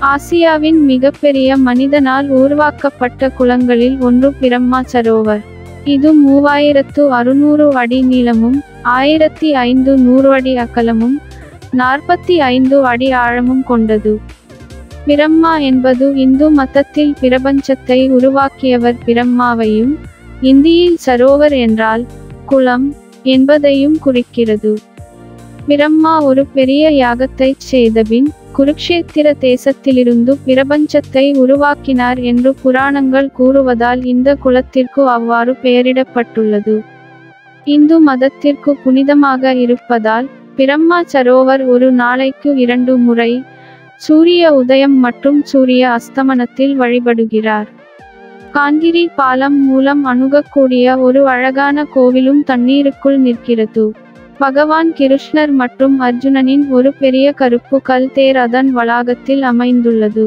ஆசியாவின் மிகப்பெரிய மனிதனால் உருவாக்கப்பட்ட குளங்களில் ஒன்று பிரம்மா சரோவர் இது மூவாயிரத்து அறுநூறு அடி நீளமும் ஆயிரத்தி ஐந்து நூறு அடி அகலமும் நாற்பத்தி ஐந்து அடி ஆழமும் கொண்டது பிரம்மா என்பது இந்து மதத்தில் பிரபஞ்சத்தை உருவாக்கியவர் பிரம்மாவையும் இந்தியில் சரோவர் என்றால் குளம் என்பதையும் குறிக்கிறது பிரம்மா ஒரு பெரிய யாகத்தைச் செய்தபின் குருக்ஷேத்திர தேசத்திலிருந்து பிரபஞ்சத்தை உருவாக்கினார் என்று புராணங்கள் கூறுவதால் இந்த குலத்திற்கு அவ்வாறு பெயரிடப்பட்டுள்ளது இந்து மதத்திற்கு புனிதமாக இருப்பதால் பிரம்மா சரோவர் ஒரு நாளைக்கு இரண்டு முறை சூரிய உதயம் மற்றும் சூரிய அஸ்தமனத்தில் வழிபடுகிறார் காங்கிரி பாலம் மூலம் அணுகக்கூடிய ஒரு அழகான கோவிலும் தண்ணீருக்குள் நிற்கிறது பகவான் கிருஷ்ணர் மற்றும் அர்ஜுனனின் ஒரு பெரிய கருப்பு கல் தேர் அதன் வளாகத்தில் அமைந்துள்ளது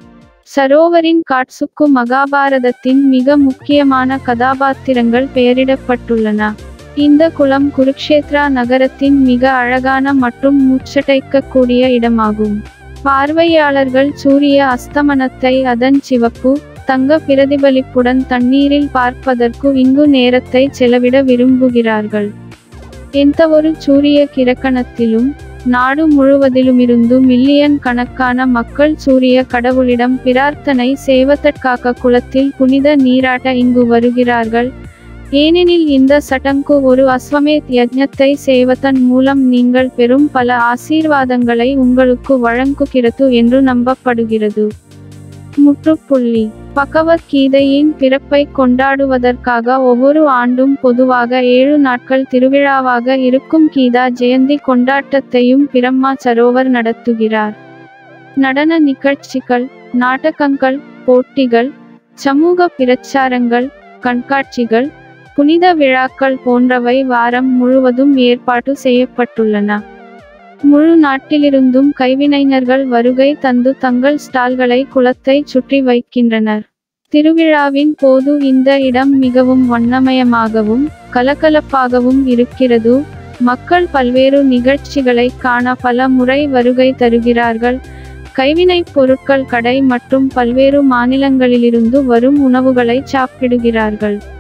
சரோவரின் காட்சுக்கு மகாபாரதத்தின் மிக முக்கியமான கதாபாத்திரங்கள் பெயரிடப்பட்டுள்ளன இந்த குளம் குருக்ஷேத்ரா நகரத்தின் மிக அழகான மற்றும் முச்சடைக்கக்கூடிய இடமாகும் பார்வையாளர்கள் சூரிய அஸ்தமனத்தை அதன் சிவப்பு தங்க பிரதிபலிப்புடன் தண்ணீரில் பார்ப்பதற்கு இங்கு நேரத்தை செலவிட விரும்புகிறார்கள் எந்தவொரு சூரிய கிரக்கணத்திலும் நாடு முழுவதிலுமிருந்து மில்லியன் கணக்கான மக்கள் சூரிய கடவுளிடம் பிரார்த்தனை செய்வதற்காக குளத்தில் புனித நீராட்ட இங்கு வருகிறார்கள் ஏனெனில் இந்த சடங்கு ஒரு அஸ்வமேத் யஜ்ஞத்தை செய்வதன் மூலம் நீங்கள் பெறும் பல ஆசீர்வாதங்களை உங்களுக்கு வழங்குகிறது என்று நம்பப்படுகிறது முற்றுப்புள்ளி பகவத்கீதையின் பிறப்பை கொண்டாடுவதற்காக ஒவ்வொரு ஆண்டும் பொதுவாக ஏழு நாட்கள் திருவிழாவாக இருக்கும் கீதா ஜெயந்தி கொண்டாட்டத்தையும் பிரம்மா சரோவர் நடத்துகிறார் நடன நிகழ்ச்சிகள் நாடகங்கள் போட்டிகள் சமூக பிரச்சாரங்கள் கண்காட்சிகள் புனித விழாக்கள் போன்றவை வாரம் முழுவதும் ஏற்பாடு செய்யப்பட்டுள்ளன முழு நாட்டிலிருந்தும் கைவினைஞர்கள் வருகை தந்து தங்கள் ஸ்டால்களை குளத்தை சுற்றி வைக்கின்றனர் திருவிழாவின் போது இந்த இடம் மிகவும் வண்ணமயமாகவும் கலகலப்பாகவும் இருக்கிறது மக்கள் பல்வேறு நிகழ்ச்சிகளை காண பல முறை வருகை தருகிறார்கள் கைவினைப் பொருட்கள் கடை மற்றும் பல்வேறு மாநிலங்களிலிருந்து வரும் உணவுகளை சாப்பிடுகிறார்கள்